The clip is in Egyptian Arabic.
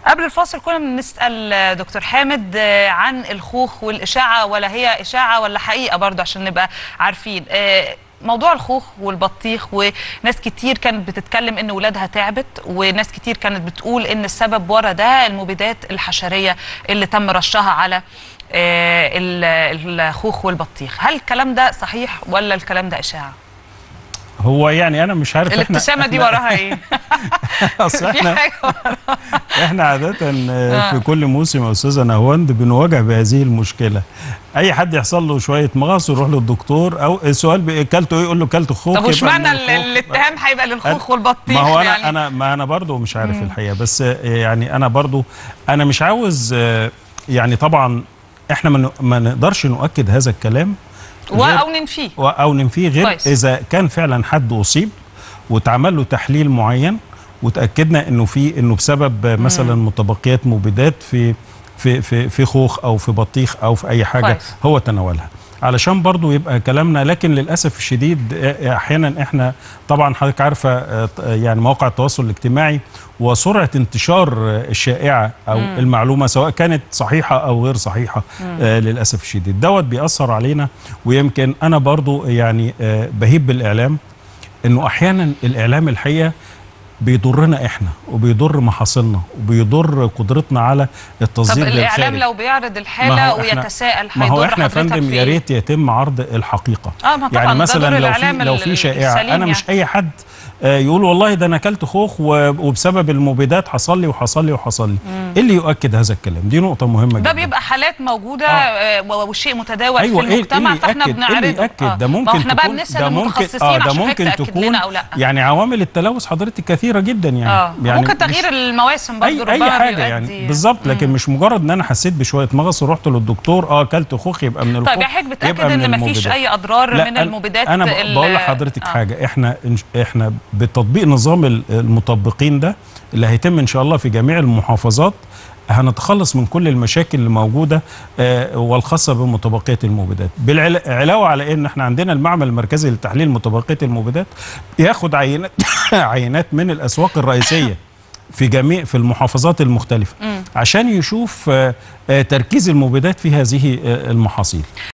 قبل الفاصل كنا بنسال دكتور حامد آه، عن الخوخ والاشاعه ولا هي اشاعه ولا حقيقه برضه عشان نبقى عارفين آه، موضوع الخوخ والبطيخ وناس كتير كانت بتتكلم ان ولادها تعبت وناس كتير كانت بتقول ان السبب ورا ده المبيدات الحشريه اللي تم رشها على آه، ال- الخوخ والبطيخ هل الكلام ده صحيح ولا الكلام ده اشاعه هو يعني انا مش عارف الابتسامه دي وراها ايه اصل في احنا حاجه وراها احنا عاده آه، في كل موسم يا استاذه نهواند بنواجه بهذه المشكله اي حد يحصل له شويه مغص يروح للدكتور او السؤال بي- كلته ايه يقول له كلته خوخ طب وش يبقى معنى من ال- الخوخ. الاتهام هيبقى للخوخ والبطيخ ما هو انا يعني انا ما انا برضو مش عارف الحقيقه بس آه، يعني انا برضو انا مش عاوز آه، يعني طبعا احنا ما ن- ما نقدرش نؤكد هذا الكلام و- غير- او ننفيه و- او ننفيه غير كويس. اذا كان فعلا حد اصيب واتعمل له تحليل معين وتاكدنا انه في انه بسبب آه، مثلا متبقيات مبيدات في في في في خوخ او في بطيخ او في اي حاجه كويس. هو تناولها علشان برضو يبقى كلامنا لكن للاسف الشديد آه، احيانا احنا طبعا حضرتك عارفه آه، ط- يعني مواقع التواصل الاجتماعي وسرعه انتشار آه، الشائعه او مم. المعلومه سواء كانت صحيحه او غير صحيحه آه للاسف الشديد دوت بيأثر علينا ويمكن انا برضو يعني آه بهيب بالاعلام انه احيانا الاعلام الحقيقه بيضرنا احنا وبيضر محاصيلنا وبيضر قدرتنا على طب التصدير الاعلام للخارج. لو بيعرض ما الحاله هو إحنا- ويتساءل ما هو هيضر احنا يا حضرتك فندم في يا إيه؟ ريت يتم عرض الحقيقه اه ما طبعا يعني ده مثلا دور لو في الإعلام لو ال- في شائعه السليم انا مش اي حد آه، يقول والله ده انا اكلت خوخ و- وبسبب المبيدات حصل لي وحصل لي وحصل لي ايه اللي يؤكد هذا الكلام دي نقطه مهمه ده جدا بيبقى حالات موجوده آه. آه. و- والشيء متداول ايوه في ايه المجتمع اللي فاحنا يأكد؟ بنعرضه إيه اللي يأكد؟ آه. ده ما ممكن احنا بقى تكون بنسال ده ممكن المتخصصين اه ده عشان ممكن حضرتك تأكد تكون لنا او لا يعني عوامل التلوث حضرتك كثيره جدا يعني اه يعني ممكن مش- تغيير المواسم برضه اي ربما اي حاجه بيؤدي- يعني بالظبط لكن مش مجرد ان انا حسيت بشويه مغص ورحت للدكتور اه اكلت خوخ يبقى من الخوخ طيب يا حضرتك بتاكد يبقى من ان مفيش المبيدات. اي اضرار لا، من أنا- المبيدات انا ب- ال- بقول لحضرتك آه. حاجه احنا إن- احنا بتطبيق نظام ال- المطبقين ده اللي هيتم ان شاء الله في جميع المحافظات هنتخلص من كل المشاكل اللي موجوده آه والخاصه بمتبقيات المبيدات بالعلاوه على ان احنا عندنا المعمل المركزي لتحليل متبقيات المبيدات ياخد عينات عينات من الاسواق الرئيسيه في جميع في المحافظات المختلفه عشان يشوف آه، آه، تركيز المبيدات في هذه آه، المحاصيل